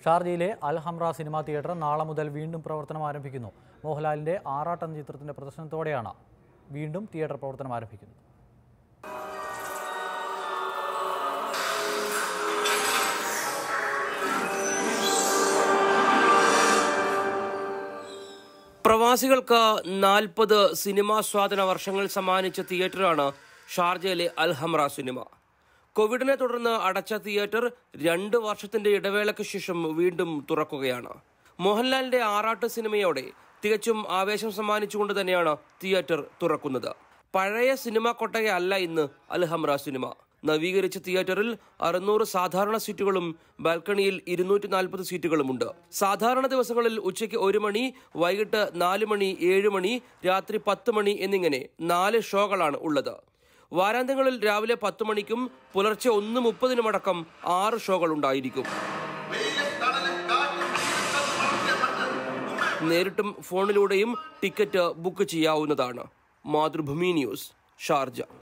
ഷാർജയിലെ Alhamra cinema theatre നാളെ മുതൽ വീണ്ടും പ്രവർത്തനം ആരംഭിക്കുന്നു മോഹൻലാലിന്റെ ആറാട്ട് എന്ന ചിത്രത്തിന്റെ പ്രദർശനത്തോടെയാണ് വീണ്ടും തിയേറ്റർ പ്രവർത്തനം ആരംഭിക്കുന്നത് പ്രവാസികൾക്ക് നാൽപ്പത് സിനിമാസ്വാദന വർഷങ്ങൾ സമ്മാനിച്ച തിയേറ്ററാണ് ഷാർജയിലെ അൽഹംറ സിനിമ കോവിഡിനെ തുടർന്ന് അടച്ച തിയേറ്റർ രണ്ട് വർഷത്തിന്റെ ഇടവേളയ്ക്ക് ശേഷം വീണ്ടും തുറക്കുകയാണ് മോഹൻലാലിന്റെ ആറാട്ട് സിനിമയോടെ തികച്ചും ആവേശം സമ്മാനിച്ചുകൊണ്ട് തന്നെയാണ് തിയേറ്റർ തുറക്കുന്നത് പഴയ സിനിമ കൊട്ടകയല്ല ഇന്ന് അൽഹംറ സിനിമ നവീകരിച്ച തിയേറ്ററിൽ അറുന്നൂറ് സാധാരണ സീറ്റുകളും ബാൽക്കണിയിൽ ഇരുന്നൂറ്റി നാൽപ്പത് സീറ്റുകളുമുണ്ട് സാധാരണ ദിവസങ്ങളിൽ ഉച്ചയ്ക്ക് ഒരു മണി വൈകിട്ട് നാല് മണി ഏഴ് മണി രാത്രി പത്ത് മണി എന്നിങ്ങനെ നാല് ഷോകളാണ് ഉള്ളത് വാരാന്ത്യങ്ങളിൽ രാവിലെ പത്ത് മണിക്കും പുലർച്ചെ ഒന്ന് മുപ്പതിനുമടക്കം ആറ് ഷോകൾ ഉണ്ടായിരിക്കും നേരിട്ടും ഫോണിലൂടെയും ടിക്കറ്റ് ബുക്ക് ചെയ്യാവുന്നതാണ് മാതൃഭൂമി ന്യൂസ് ഷാർജ